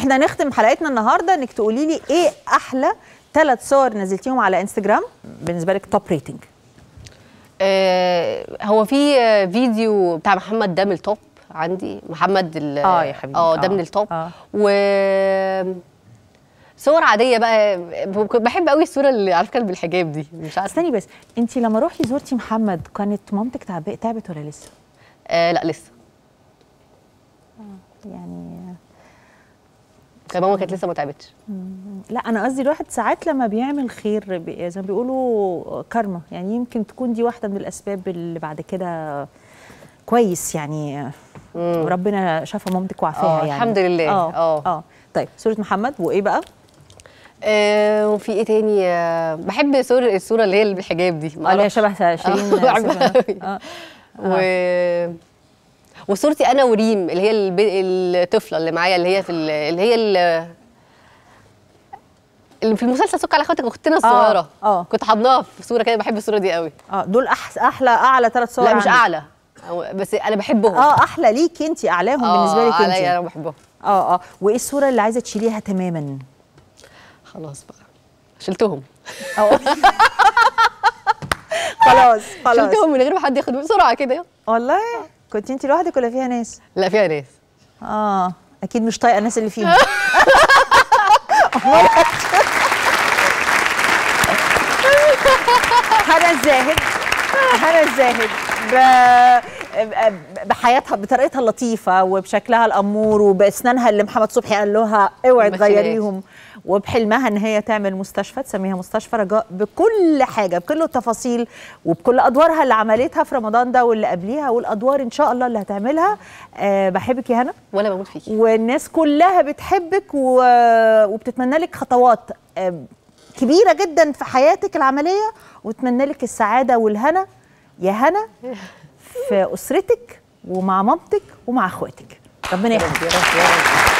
احنا نختم حلقتنا النهارده انك تقولي لي ايه احلى ثلاث صور نزلتيهم على انستجرام بالنسبه لك توب ريتنج آه هو في آه، فيديو بتاع محمد ده من التوب عندي محمد ال- آه يا حبيبي، اه ده آه، من التوب آه. و صور عاديه بقى ب- بحب قوي الصوره اللي على فكره بالحجاب دي مش عارفه استني بس انت لما روحتي زورتي محمد كانت مامتك تعب- تعبت ولا لسه آه لا لسه يعني كان ماما كانت لسه ما تعبتش لا انا قصدي الواحد ساعات لما بيعمل خير بي- زي ما بيقولوا كارما يعني يمكن تكون دي واحده من الاسباب اللي بعد كده كويس يعني ربنا شافها مامتك وعافاها آه، يعني الحمد لله. اه آه. اه طيب سوره محمد وايه بقى آه وفي ايه تاني آه بحب صور الصوره اللي هي اللي بالحجاب دي اه اللي هي شبه شيرين بحبها سيف. أوي. آه. و وصورتي انا وريم اللي هي الب... الطفله اللي معايا اللي هي في ال... اللي هي ال... اللي في المسلسل سك على اخواتك اختنا الصغيره آه. كنت حاضناها في صوره كده بحب الصوره دي قوي اه دول أح احلى اعلى ثلاث صور لا مش عندك. اعلى أو- بس انا بحبهم اه احلى ليكي انت اعلاهم آه، بالنسبه لك عليا انا انت بحبهم اه اه وايه الصوره اللي عايزه تشيليها تماما خلاص بقى شلتهم اه خلاص خلاص شلتهم من غير ما حد ياخد بسرعه كده يلا. والله كنت انت لوحدك ولا فيها ناس لا فيها ناس اه اكيد مش طايقه الناس اللي فيهم هنا الزاهد هنا الزاهد ب- بحياتها بطريقتها اللطيفه وبشكلها الامور وباسنانها اللي محمد صبحي قال لها اوعي ما تغيريهم وبحلمها ان هي تعمل مستشفى تسميها مستشفى رجاء بكل حاجه بكل التفاصيل وبكل ادوارها اللي عملتها في رمضان ده واللي قبليها والادوار ان شاء الله اللي هتعملها أه بحبك يا هنا ولا بموت فيكي والناس كلها بتحبك و... وبتتمنى لك خطوات آه، كبيره جدا في حياتك العمليه وتتمنى لك السعاده والهنا يا هنا في اسرتك ومع مامتك ومع اخواتك ربنا يخليك يا رب يا رب